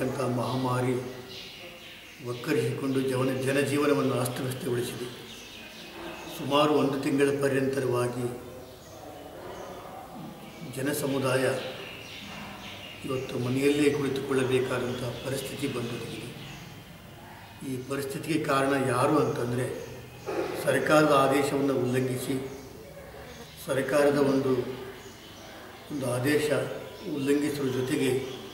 ಅಂತಕ್ಕಂಥ ಮಹಾಮಾರಿ ಒಕ್ಕರಿಸಿಕೊಂಡು ಜವನ ಜನಜೀವನವನ್ನು ಅಸ್ತವ್ಯಸ್ತಗೊಳಿಸಿದೆ ಸುಮಾರು ಒಂದು ತಿಂಗಳ ಪರ್ಯಂತರವಾಗಿ ಜನ ಸಮುದಾಯ ಇವತ್ತು ಮನೆಯಲ್ಲೇ ಕುಳಿತುಕೊಳ್ಳಬೇಕಾದಂಥ ಪರಿಸ್ಥಿತಿ ಬಂದೊದಗಿದೆ ಈ ಪರಿಸ್ಥಿತಿಗೆ ಕಾರಣ ಯಾರು ಅಂತಂದರೆ ಸರ್ಕಾರದ ಆದೇಶವನ್ನು ಉಲ್ಲಂಘಿಸಿ ಸರ್ಕಾರದ ಒಂದು ಒಂದು ಆದೇಶ ಉಲ್ಲಂಘಿಸುವ ಜೊತೆಗೆ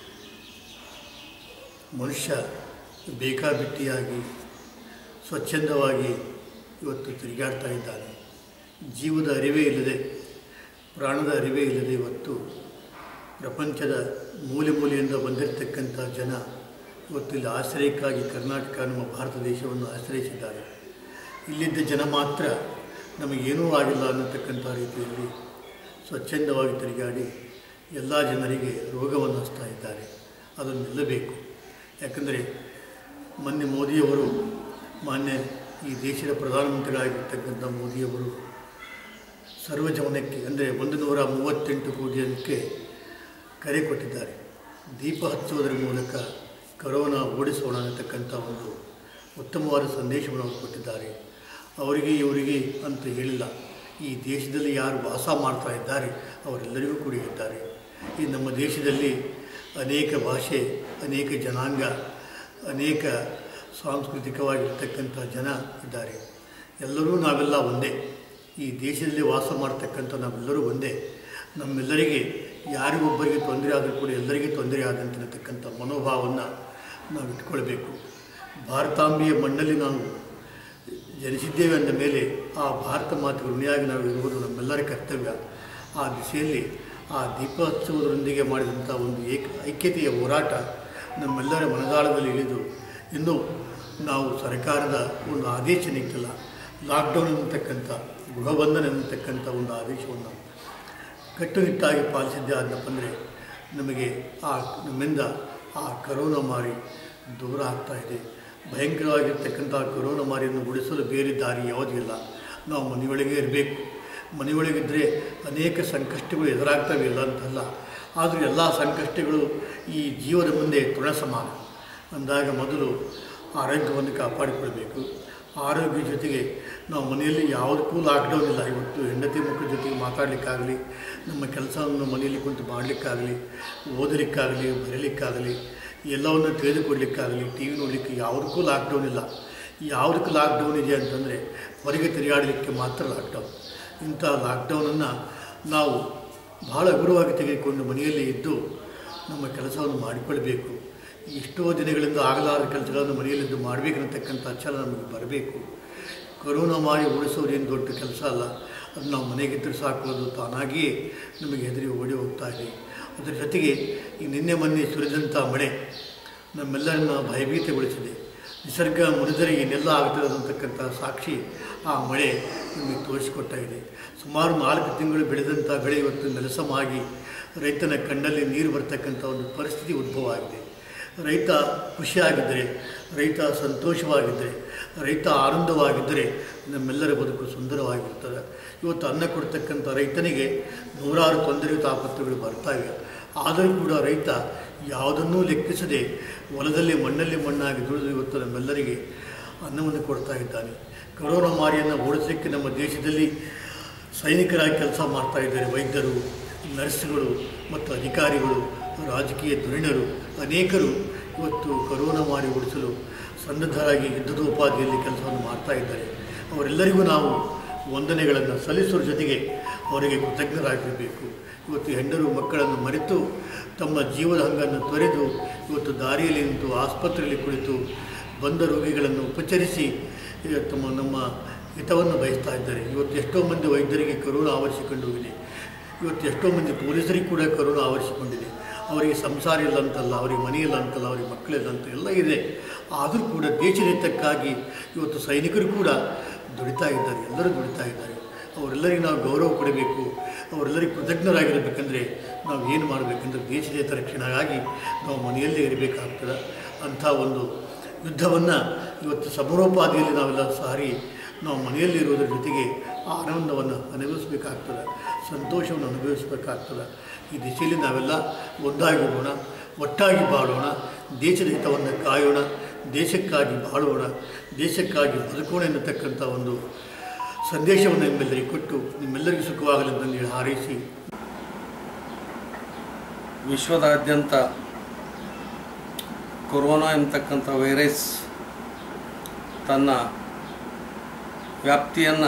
ಮನುಷ್ಯ ಬೇಕಾಬಿಟ್ಟಿಯಾಗಿ ಸ್ವಚ್ಛಂದವಾಗಿ ಇವತ್ತು ತಿರುಗಾಡ್ತಾ ಇದ್ದಾನೆ ಜೀವದ ಅರಿವೇ ಇಲ್ಲದೆ ಪ್ರಾಣದ ಅರಿವೇ ಇಲ್ಲದೆ ಇವತ್ತು ಪ್ರಪಂಚದ ಮೂಲೆ ಮೂಲೆಯಿಂದ ಬಂದಿರತಕ್ಕಂಥ ಜನ ಇವತ್ತು ಇಲ್ಲಿ ಆಶ್ರಯಕ್ಕಾಗಿ ಕರ್ನಾಟಕ ನಮ್ಮ ಭಾರತ ದೇಶವನ್ನು ಆಶ್ರಯಿಸಿದ್ದಾರೆ ಇಲ್ಲಿದ್ದ ಜನ ಮಾತ್ರ ನಮಗೇನೂ ಆಗಿಲ್ಲ ಅನ್ನತಕ್ಕಂಥ ರೀತಿಯಲ್ಲಿ ಸ್ವಚ್ಛಂದವಾಗಿ ತಿರುಗಾಡಿ ಎಲ್ಲ ಜನರಿಗೆ ರೋಗವನ್ನು ಹಚ್ತಾ ಇದ್ದಾರೆ ಅದನ್ನು ನಿಲ್ಲಬೇಕು ಯಾಕಂದರೆ ಮೊನ್ನೆ ಮೋದಿಯವರು ಮಾನ್ಯ ಈ ದೇಶದ ಪ್ರಧಾನಮಂತ್ರಿಗಳಾಗಿರ್ತಕ್ಕಂಥ ಮೋದಿಯವರು ಸರ್ವಜವನಕ್ಕೆ ಅಂದರೆ ಒಂದು ನೂರ ಮೂವತ್ತೆಂಟು ಕೋಟಿ ಜನಕ್ಕೆ ಕರೆ ಕೊಟ್ಟಿದ್ದಾರೆ ದೀಪ ಹಚ್ಚುವುದರ ಮೂಲಕ ಕರೋನಾ ಓಡಿಸೋಣ ಅನ್ನತಕ್ಕಂಥ ಒಂದು ಉತ್ತಮವಾದ ಸಂದೇಶವನ್ನು ಅವರು ಕೊಟ್ಟಿದ್ದಾರೆ ಅವರಿಗೆ ಇವರಿಗೆ ಅಂತ ಹೇಳಿಲ್ಲ ಈ ದೇಶದಲ್ಲಿ ಯಾರು ವಾಸ ಮಾಡ್ತಾ ಇದ್ದಾರೆ ಅವರೆಲ್ಲರಿಗೂ ಕೂಡ ಇದ್ದಾರೆ ಈ ನಮ್ಮ ದೇಶದಲ್ಲಿ ಅನೇಕ ಭಾಷೆ ಅನೇಕ ಜನಾಂಗ ಅನೇಕ ಸಾಂಸ್ಕೃತಿಕವಾಗಿರ್ತಕ್ಕಂಥ ಜನ ಇದ್ದಾರೆ ಎಲ್ಲರೂ ನಾವೆಲ್ಲ ಒಂದೇ ಈ ದೇಶದಲ್ಲಿ ವಾಸ ಮಾಡ್ತಕ್ಕಂಥ ನಾವೆಲ್ಲರೂ ಒಂದೇ ನಮ್ಮೆಲ್ಲರಿಗೆ ಯಾರಿಗೊಬ್ಬರಿಗೆ ತೊಂದರೆ ಆದರೂ ಕೂಡ ಎಲ್ಲರಿಗೂ ತೊಂದರೆ ಆದಂತಿರತಕ್ಕಂಥ ಮನೋಭಾವವನ್ನು ನಾವು ಇಟ್ಕೊಳ್ಬೇಕು ಭಾರತಾಂಬೆಯ ಮಣ್ಣಲ್ಲಿ ನಾವು ಜನಿಸಿದ್ದೇವೆ ಅಂದ ಮೇಲೆ ಆ ಭಾರತ ಮಾತು ಋಣಿಯಾಗಿ ನಾವು ಇರುವುದು ನಮ್ಮೆಲ್ಲರ ಕರ್ತವ್ಯ ಆ ದಿಸೆಯಲ್ಲಿ ಆ ದೀಪೋತ್ಸವದೊಂದಿಗೆ ಮಾಡಿದಂಥ ಒಂದು ಏಕ ಐಕ್ಯತೆಯ ಹೋರಾಟ ನಮ್ಮೆಲ್ಲರ ಮನದಾಳದಲ್ಲಿ ಇಳಿದು ಇನ್ನೂ ನಾವು ಸರ್ಕಾರದ ಒಂದು ಆದೇಶ ನಿಂತಿಲ್ಲ ಲಾಕ್ಡೌನ್ ಅನ್ನತಕ್ಕಂಥ ಗೃಹಬಂಧನ ಅನ್ನತಕ್ಕಂಥ ಒಂದು ಆದೇಶವನ್ನು ಕಟ್ಟುನಿಟ್ಟಾಗಿ ಪಾಲಿಸಿದ್ದೆ ಆದಪ್ಪ ಅಂದರೆ ನಮಗೆ ಆ ನಮ್ಮಿಂದ ಆ ಕರೋನಾ ಮಾರಿ ದೂರ ಆಗ್ತಾ ಇದೆ ಭಯಂಕರವಾಗಿರ್ತಕ್ಕಂಥ ಕರೋನಾ ಮಾರಿಯನ್ನು ಉಳಿಸಲು ಬೇರೆ ದಾರಿ ಯಾವುದೂ ಇಲ್ಲ ನಾವು ಮನೆಯೊಳಗೆ ಇರಬೇಕು ಮನೆಯೊಳಗಿದ್ದರೆ ಅನೇಕ ಸಂಕಷ್ಟಗಳು ಎದುರಾಗ್ತವೆ ಇಲ್ಲ ಅಂತಲ್ಲ ಆದರೂ ಎಲ್ಲ ಸಂಕಷ್ಟಗಳು ಈ ಜೀವದ ಮುಂದೆ ತೃಣ ಸಮಾನ ಅಂದಾಗ ಮೊದಲು ಆರೋಗ್ಯವನ್ನು ಕಾಪಾಡಿಕೊಳ್ಬೇಕು ಆರೋಗ್ಯ ಜೊತೆಗೆ ನಾವು ಮನೆಯಲ್ಲಿ ಯಾವುದಕ್ಕೂ ಲಾಕ್ಡೌನ್ ಇಲ್ಲ ಇವತ್ತು ಹೆಂಡತಿ ಮಕ್ಕಳ ಜೊತೆಗೆ ಮಾತಾಡಲಿಕ್ಕಾಗಲಿ ನಮ್ಮ ಕೆಲಸವನ್ನು ಮನೆಯಲ್ಲಿ ಕುಂತು ಮಾಡಲಿಕ್ಕಾಗಲಿ ಓದಲಿಕ್ಕಾಗಲಿ ಬರೀಲಿಕ್ಕಾಗಲಿ ಎಲ್ಲವನ್ನು ತಿಳಿದುಕೊಡ್ಲಿಕ್ಕಾಗಲಿ ಟಿ ವಿ ನೋಡಲಿಕ್ಕೆ ಯಾವುದಕ್ಕೂ ಲಾಕ್ಡೌನ್ ಇಲ್ಲ ಯಾವುದಕ್ಕೆ ಲಾಕ್ಡೌನ್ ಇದೆ ಅಂತಂದರೆ ಹೊರಗೆ ತಿರುಗಾಡಲಿಕ್ಕೆ ಮಾತ್ರ ಲಾಕ್ಡೌನ್ ಇಂಥ ಲಾಕ್ಡೌನನ್ನು ನಾವು ಬಹಳ ಹಗುರವಾಗಿ ತೆಗೆದುಕೊಂಡು ಮನೆಯಲ್ಲಿ ಇದ್ದು ನಮ್ಮ ಕೆಲಸವನ್ನು ಮಾಡಿಕೊಳ್ಬೇಕು ಎಷ್ಟೋ ದಿನಗಳಿಂದ ಆಗಲಾರದ ಕೆಲಸಗಳನ್ನು ಮನೆಯಲ್ಲಿದ್ದು ಮಾಡಬೇಕನ್ನತಕ್ಕಂಥ ಛಲ ನಮಗೆ ಬರಬೇಕು ಕೊರೋನಾ ಮಾರಿ ಉಳಿಸೋದೇನು ದೊಡ್ಡ ಕೆಲಸ ಅಲ್ಲ ಅದು ನಾವು ಮನೆಗಿದ್ದರೆ ಸಾಕೋದು ತಾನಾಗಿಯೇ ನಮಗೆ ಹೆದರಿ ಓಡಿ ಹೋಗ್ತಾ ಇದೆ ಅದರ ಜೊತೆಗೆ ಈ ನಿನ್ನೆ ಮೊನ್ನೆ ಸುರಿದಂಥ ಮಳೆ ನಮ್ಮೆಲ್ಲರನ್ನ ಭಯಭೀತಗೊಳಿಸಿದೆ ನಿಸರ್ಗ ಮುರಿದರೆ ಏನೆಲ್ಲ ಆಗ್ತದೆ ಅಂತಕ್ಕಂಥ ಸಾಕ್ಷಿ ಆ ಮಳೆ ನಮಗೆ ತೋರಿಸಿಕೊಡ್ತಾ ಇದೆ ಸುಮಾರು ನಾಲ್ಕು ತಿಂಗಳು ಬೆಳೆದಂಥ ಬೆಳೆ ಇವತ್ತು ನೆಲಸಮಾಗಿ ರೈತನ ಕಣ್ಣಲ್ಲಿ ನೀರು ಬರ್ತಕ್ಕಂಥ ಒಂದು ಪರಿಸ್ಥಿತಿ ಉದ್ಭವ ಆಗಿದೆ ರೈತ ಖುಷಿಯಾಗಿದ್ದರೆ ರೈತ ಸಂತೋಷವಾಗಿದ್ದರೆ ರೈತ ಆನಂದವಾಗಿದ್ದರೆ ನಮ್ಮೆಲ್ಲರ ಬದುಕು ಸುಂದರವಾಗಿರ್ತದೆ ಇವತ್ತು ಅನ್ನ ಕೊಡ್ತಕ್ಕಂಥ ರೈತನಿಗೆ ನೂರಾರು ತೊಂದರೆ ತಾಪತ್ರೆಗಳು ಬರ್ತಾವೆ ಆದರೂ ಕೂಡ ರೈತ ಯಾವುದನ್ನೂ ಲೆಕ್ಕಿಸದೆ ಹೊಲದಲ್ಲಿ ಮಣ್ಣಲ್ಲಿ ಮಣ್ಣಾಗಿ ದುಡಿದು ಇವತ್ತು ನಮ್ಮೆಲ್ಲರಿಗೆ ಅನ್ನವನ್ನು ಕೊಡ್ತಾ ಇದ್ದಾನೆ ಕರೋನಾ ಮಾರಿಯನ್ನು ಓಡಿಸಲಿಕ್ಕೆ ನಮ್ಮ ದೇಶದಲ್ಲಿ ಸೈನಿಕರಾಗಿ ಕೆಲಸ ಮಾಡ್ತಾ ಇದ್ದಾರೆ ವೈದ್ಯರು ನರ್ಸ್ಗಳು ಮತ್ತು ಅಧಿಕಾರಿಗಳು ರಾಜಕೀಯ ಧುರೀಣರು ಅನೇಕರು ಇವತ್ತು ಕರೋನಾ ಮಾರಿ ಓಡಿಸಲು ಸನ್ನದ್ಧರಾಗಿ ಯುದ್ಧದೋಪಾದಿಯಲ್ಲಿ ಕೆಲಸವನ್ನು ಮಾಡ್ತಾ ಇದ್ದಾರೆ ಅವರೆಲ್ಲರಿಗೂ ನಾವು ವಂದನೆಗಳನ್ನು ಸಲ್ಲಿಸುವ ಜೊತೆಗೆ ಅವರಿಗೆ ಕೃತಜ್ಞರಾಗಿರಬೇಕು ಇವತ್ತು ಹೆಂಡರು ಮಕ್ಕಳನ್ನು ಮರೆತು ತಮ್ಮ ಜೀವದ ಹಂಗನ್ನು ತೊರೆದು ಇವತ್ತು ದಾರಿಯಲ್ಲಿ ನಿಂತು ಆಸ್ಪತ್ರೆಯಲ್ಲಿ ಕುಳಿತು ಬಂದ ರೋಗಿಗಳನ್ನು ಉಪಚರಿಸಿ ಈಗ ತಮ್ಮ ನಮ್ಮ ಹಿತವನ್ನು ಬಯಸ್ತಾ ಇದ್ದಾರೆ ಇವತ್ತು ಎಷ್ಟೋ ಮಂದಿ ವೈದ್ಯರಿಗೆ ಕರೋನಾ ಆವರಿಸಿಕೊಂಡು ಹೋಗಿದೆ ಇವತ್ತು ಎಷ್ಟೋ ಮಂದಿ ಪೊಲೀಸರಿಗೆ ಕೂಡ ಕರೋನಾ ಆವರಿಸಿಕೊಂಡಿದೆ ಅವರಿಗೆ ಸಂಸಾರ ಇಲ್ಲ ಅಂತಲ್ಲ ಅವರಿಗೆ ಮನೆ ಇಲ್ಲ ಅಂತಲ್ಲ ಅವರಿಗೆ ಮಕ್ಕಳಿಲ್ಲ ಅಂತ ಎಲ್ಲ ಇದೆ ಆದರೂ ಕೂಡ ದೇಶದ ಹಿತಕ್ಕಾಗಿ ಇವತ್ತು ಸೈನಿಕರು ಕೂಡ ದುಡಿತಾ ಇದ್ದಾರೆ ಎಲ್ಲರೂ ದುಡಿತಾ ಇದ್ದಾರೆ ಅವರೆಲ್ಲರಿಗೆ ನಾವು ಗೌರವ ಕೊಡಬೇಕು ಅವರೆಲ್ಲರಿಗೆ ಕೃತಜ್ಞರಾಗಿರಬೇಕಂದ್ರೆ ನಾವು ಏನು ಮಾಡಬೇಕಂದ್ರೆ ದೇಶದ ಹಿತ ರಕ್ಷಣೆಗಾಗಿ ನಾವು ಮನೆಯಲ್ಲೇ ಇರಬೇಕಾಗ್ತದೆ ಅಂಥ ಒಂದು ಯುದ್ಧವನ್ನು ಇವತ್ತು ಸಮರೋಪಾದಿಯಲ್ಲಿ ನಾವೆಲ್ಲ ಸಾರಿ ನಾವು ಮನೆಯಲ್ಲಿ ಇರುವುದರ ಜೊತೆಗೆ ಆ ಆನಂದವನ್ನು ಅನುಭವಿಸಬೇಕಾಗ್ತದೆ ಸಂತೋಷವನ್ನು ಅನುಭವಿಸಬೇಕಾಗ್ತದೆ ಈ ದಿಶೆಯಲ್ಲಿ ನಾವೆಲ್ಲ ಒಂದಾಗಿರೋಣ ಒಟ್ಟಾಗಿ ಬಾಳೋಣ ದೇಶದ ಹಿತವನ್ನು ಕಾಯೋಣ ದೇಶಕ್ಕಾಗಿ ಬಾಳೋಣ ದೇಶಕ್ಕಾಗಿ ಬದುಕೋಣ ಎನ್ನತಕ್ಕಂಥ ಒಂದು ಸಂದೇಶವನ್ನು ನಿಮ್ಮೆಲ್ಲರಿಗೆ ಕೊಟ್ಟು ನಿಮ್ಮೆಲ್ಲರಿಗೂ ಸುಖವಾಗಲೆಂದು ಹೇಳಿ ಹಾರೈಸಿ ವಿಶ್ವದಾದ್ಯಂತ ಕೊರೋನಾ ಎಂಬತಕ್ಕಂಥ ವೈರಸ್ ತನ್ನ ವ್ಯಾಪ್ತಿಯನ್ನು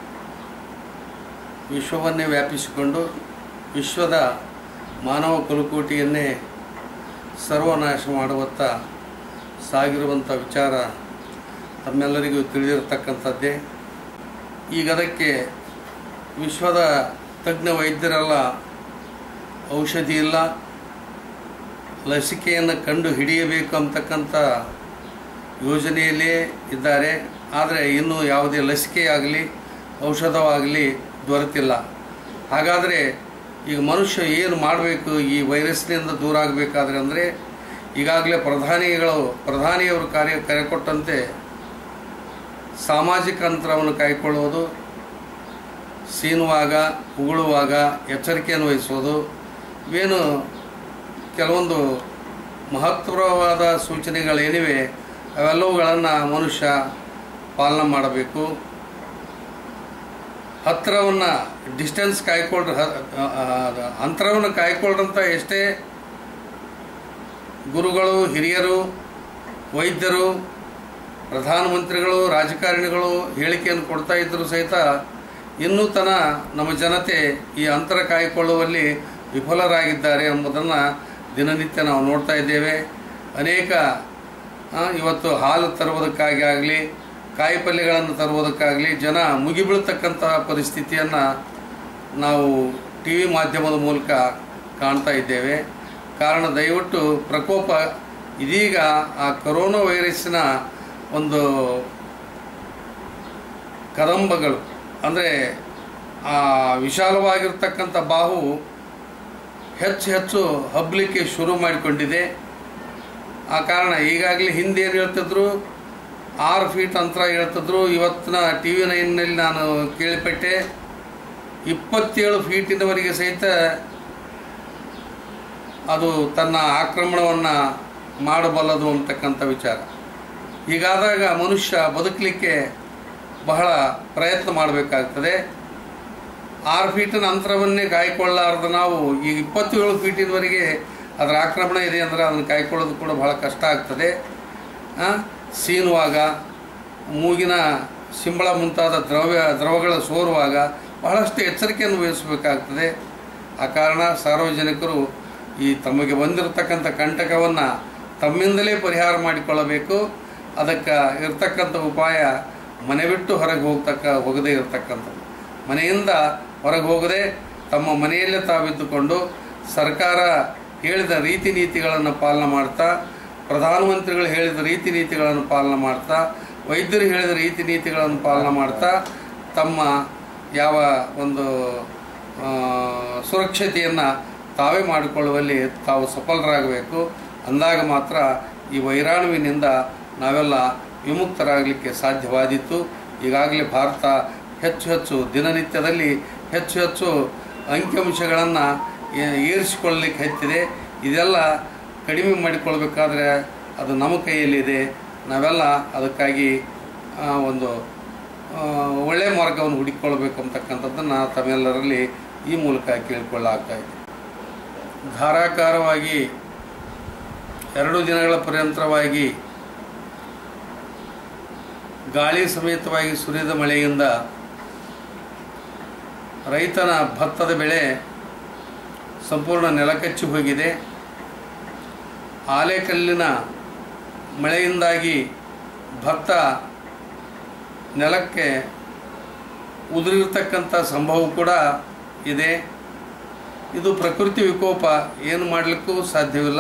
ವಿಶ್ವವನ್ನೇ ವ್ಯಾಪಿಸಿಕೊಂಡು ವಿಶ್ವದ ಮಾನವ ಕುಲಕೋಟಿಯನ್ನೇ ಸರ್ವನಾಶ ಮಾಡುವತ್ತ ಸಾಗಿರುವಂಥ ವಿಚಾರ ತಮ್ಮೆಲ್ಲರಿಗೂ ತಿಳಿದಿರತಕ್ಕಂಥದ್ದೇ ಈಗ ಅದಕ್ಕೆ ವಿಶ್ವದ ತಜ್ಞ ವೈದ್ಯರೆಲ್ಲ ಔಷಧಿ ಇಲ್ಲ ಲಸಿಕೆಯನ್ನು ಕಂಡು ಹಿಡಿಯಬೇಕು ಅಂತಕ್ಕಂಥ ಯೋಜನೆಯಲ್ಲೇ ಇದ್ದಾರೆ ಆದರೆ ಇನ್ನೂ ಯಾವುದೇ ಲಸಿಕೆ ಆಗಲಿ ಔಷಧವಾಗಲಿ ದೊರೆತಿಲ್ಲ ಹಾಗಾದರೆ ಈಗ ಮನುಷ್ಯ ಏನು ಮಾಡಬೇಕು ಈ ವೈರಸ್ನಿಂದ ದೂರ ಆಗಬೇಕಾದ್ರೆ ಅಂದರೆ ಈಗಾಗಲೇ ಪ್ರಧಾನಿಗಳು ಪ್ರಧಾನಿಯವರು ಕಾರ್ಯ ಕರೆ ಕೊಟ್ಟಂತೆ ಸಾಮಾಜಿಕ ಅಂತರವನ್ನು ಕಾಯ್ಕೊಳ್ಳುವುದು ಸೀನುವಾಗ ಉಗುಳುವಾಗ ಎಚ್ಚರಿಕೆಯನ್ನು ವಹಿಸೋದು ಇವೇನು ಕೆಲವೊಂದು ಮಹತ್ವವಾದ ಸೂಚನೆಗಳೇನಿವೆ ಅವೆಲ್ಲವುಗಳನ್ನು ಮನುಷ್ಯ ಪಾಲನೆ ಮಾಡಬೇಕು ಹತ್ತಿರವನ್ನು ಡಿಸ್ಟೆನ್ಸ್ ಕಾಯ್ಕೊಳ್ರ ಅಂತರವನ್ನು ಕಾಯ್ಕೊಳ್ರಂತ ಎಷ್ಟೇ ಗುರುಗಳು ಹಿರಿಯರು ವೈದ್ಯರು ಪ್ರಧಾನಮಂತ್ರಿಗಳು ರಾಜಕಾರಣಿಗಳು ಹೇಳಿಕೆಯನ್ನು ಕೊಡ್ತಾ ಇದ್ದರೂ ಸಹಿತ ಇನ್ನೂ ತನ ನಮ್ಮ ಜನತೆ ಈ ಅಂತರ ಕಾಯ್ಕೊಳ್ಳುವಲ್ಲಿ ವಿಫಲರಾಗಿದ್ದಾರೆ ಎಂಬುದನ್ನು ದಿನನಿತ್ಯ ನಾವು ನೋಡ್ತಾ ಇದ್ದೇವೆ ಅನೇಕ ಆ, ಇವತ್ತು ಹಾಲು ತರುವುದಕ್ಕಾಗಿ ಆಗಲಿ ಕಾಯಿ ಪಲ್ಯಗಳನ್ನು ತರುವುದಕ್ಕಾಗಲಿ ಜನ ಮುಗಿಬೀಳ್ತಕ್ಕಂಥ ಪರಿಸ್ಥಿತಿಯನ್ನು ನಾವು ಟಿ ವಿ ಮಾಧ್ಯಮದ ಮೂಲಕ ಕಾಣ್ತಾ ಇದ್ದೇವೆ ಕಾರಣ ದಯವಿಟ್ಟು ಪ್ರಕೋಪ ಇದೀಗ ಆ ಕೊರೋನಾ ವೈರಸ್ಸಿನ ಒಂದು ಕದಂಬಗಳು ಅಂದರೆ ಆ ವಿಶಾಲವಾಗಿರ್ತಕ್ಕಂಥ ಬಾಹು ಹೆಚ್ಚು ಹೆಚ್ಚು ಹಬ್ಬಲಿಕ್ಕೆ ಶುರು ಮಾಡಿಕೊಂಡಿದೆ ಆ ಕಾರಣ ಈಗಾಗಲೇ ಹಿಂದೆ ಏನು ಹೇಳ್ತಿದ್ರು ಆರು ಫೀಟ್ ಅಂತರ ಹೇಳ್ತಿದ್ರು ಇವತ್ತಿನ ಟಿ ವಿ ನೈನ್ನಲ್ಲಿ ನಾನು ಕೇಳಿಪಟ್ಟೆ ಇಪ್ಪತ್ತೇಳು ಫೀಟಿನವರೆಗೆ ಸಹಿತ ಅದು ತನ್ನ ಆಕ್ರಮಣವನ್ನು ಮಾಡಬಲ್ಲದು ಅಂತಕ್ಕಂಥ ವಿಚಾರ ಹೀಗಾದಾಗ ಮನುಷ್ಯ ಬದುಕಲಿಕ್ಕೆ ಬಹಳ ಪ್ರಯತ್ನ ಮಾಡಬೇಕಾಗ್ತದೆ ಆರು ಫೀಟಿನ ಅಂತರವನ್ನೇ ಕಾಯ್ಕೊಳ್ಳಾರ್ದ ನಾವು ಈಗ ಇಪ್ಪತ್ತೇಳು ಫೀಟಿನವರೆಗೆ ಅದರ ಆಕ್ರಮಣ ಇದೆ ಅಂದರೆ ಅದನ್ನು ಕಾಯ್ಕೊಳ್ಳೋದು ಕೂಡ ಬಹಳ ಕಷ್ಟ ಆಗ್ತದೆ ಆ, ಸೀನುವಾಗ ಮೂಗಿನ ಸಿಂಬಳ ಮುಂತಾದ ದ್ರವ್ಯ ದ್ರವಗಳ ಸೋರುವಾಗ ಬಹಳಷ್ಟು ಎಚ್ಚರಿಕೆಯನ್ನು ವಹಿಸಬೇಕಾಗ್ತದೆ ಆ ಕಾರಣ ಸಾರ್ವಜನಿಕರು ಈ ತಮಗೆ ಬಂದಿರತಕ್ಕಂಥ ಕಂಟಕವನ್ನು ತಮ್ಮಿಂದಲೇ ಪರಿಹಾರ ಮಾಡಿಕೊಳ್ಳಬೇಕು ಅದಕ್ಕೆ ಇರ್ತಕ್ಕಂಥ ಉಪಾಯ ಮನೆ ಬಿಟ್ಟು ಹೊರಗೆ ಹೋಗ್ತಕ್ಕ ಹೋಗದೇ ಇರತಕ್ಕಂಥದ್ದು ಮನೆಯಿಂದ ಹೊರಗೆ ಹೋಗದೆ ತಮ್ಮ ಮನೆಯಲ್ಲೇ ತಾವಿದ್ದುಕೊಂಡು ಸರ್ಕಾರ ಹೇಳಿದ ರೀತಿ ನೀತಿಗಳನ್ನು ಪಾಲನೆ ಮಾಡ್ತಾ ಪ್ರಧಾನಮಂತ್ರಿಗಳು ಹೇಳಿದ ರೀತಿ ನೀತಿಗಳನ್ನು ಪಾಲನೆ ಮಾಡ್ತಾ ವೈದ್ಯರು ಹೇಳಿದ ರೀತಿ ನೀತಿಗಳನ್ನು ಪಾಲನೆ ಮಾಡ್ತಾ ತಮ್ಮ ಯಾವ ಒಂದು ಆ, ಸುರಕ್ಷತೆಯನ್ನು ತಾವೇ ಮಾಡಿಕೊಳ್ಳುವಲ್ಲಿ ತಾವು ಸಫಲರಾಗಬೇಕು ಅಂದಾಗ ಮಾತ್ರ ಈ ವೈರಾಣುವಿನಿಂದ ನಾವೆಲ್ಲ ವಿಮುಕ್ತರಾಗಲಿಕ್ಕೆ ಸಾಧ್ಯವಾದೀತು ಈಗಾಗಲೇ ಭಾರತ ಹೆಚ್ಚು ಹೆಚ್ಚು ದಿನನಿತ್ಯದಲ್ಲಿ ಹೆಚ್ಚು ಹೆಚ್ಚು ಅಂಕಿಅಂಶಗಳನ್ನು ಏರಿಸಿಕೊಳ್ಳಲಿಕ್ಕೆ ಹತ್ತಿದೆ ಇದೆಲ್ಲ ಕಡಿಮೆ ಮಾಡಿಕೊಳ್ಬೇಕಾದ್ರೆ ಅದು ನಮ್ಮ ಕೈಯಲ್ಲಿದೆ ನಾವೆಲ್ಲ ಅದಕ್ಕಾಗಿ ಆ, ಒಂದು ಆ, ಒಳ್ಳೆಯ ಮಾರ್ಗವನ್ನು ಹುಡುಕಿಕೊಳ್ಬೇಕು ಅಂತಕ್ಕಂಥದ್ದನ್ನು ತಮ್ಮೆಲ್ಲರಲ್ಲಿ ಈ ಮೂಲಕ ಕೇಳಿಕೊಳ್ಳಾಗ್ತಾ ಇದೆ ಧಾರಾಕಾರವಾಗಿ ಎರಡು ದಿನಗಳ ಪರ್ಯಂತರವಾಗಿ ಗಾಳಿ ಸಮೇತವಾಗಿ ಸುರಿದ ಮಳೆಯಿಂದ ರೈತನ ಭತ್ತದ ಬೆಳೆ ಸಂಪೂರ್ಣ ನೆಲಕಚ್ಚಿ ಹೋಗಿದೆ ಆಲೆಕಲ್ಲಿನ ಮಳೆಯಿಂದಾಗಿ ಭತ್ತ ನೆಲಕ್ಕೆ ಉದುರಿರ್ತಕ್ಕಂಥ ಸಂಭವ ಕೂಡ ಇದೆ ಇದು ಪ್ರಕೃತಿ ವಿಕೋಪ ಏನು ಮಾಡಲಿಕ್ಕೂ ಸಾಧ್ಯವಿಲ್ಲ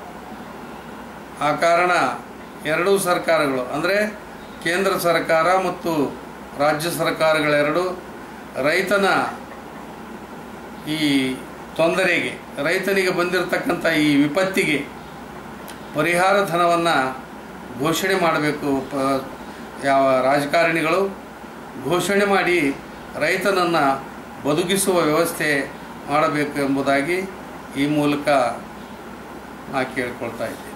ಆ ಕಾರಣ ಎರಡೂ ಸರ್ಕಾರಗಳು ಅಂದರೆ ಕೇಂದ್ರ ಸರ್ಕಾರ ಮತ್ತು ರಾಜ್ಯ ಸರ್ಕಾರಗಳೆರಡು ರೈತನ ಈ ತೊಂದರೆಗೆ ರೈತನಿಗೆ ಬಂದಿರತಕ್ಕಂಥ ಈ ವಿಪತ್ತಿಗೆ ಪರಿಹಾರ ಧನವನ್ನು ಘೋಷಣೆ ಮಾಡಬೇಕು ಪ ಯಾವ ರಾಜಕಾರಣಿಗಳು ಘೋಷಣೆ ಮಾಡಿ ರೈತನನ್ನು ಬದುಕಿಸುವ ವ್ಯವಸ್ಥೆ ಮಾಡಬೇಕು ಎಂಬುದಾಗಿ ಈ ಮೂಲಕ ನಾ ಕೇಳ್ಕೊಳ್ತಾ ಇದ್ದೆ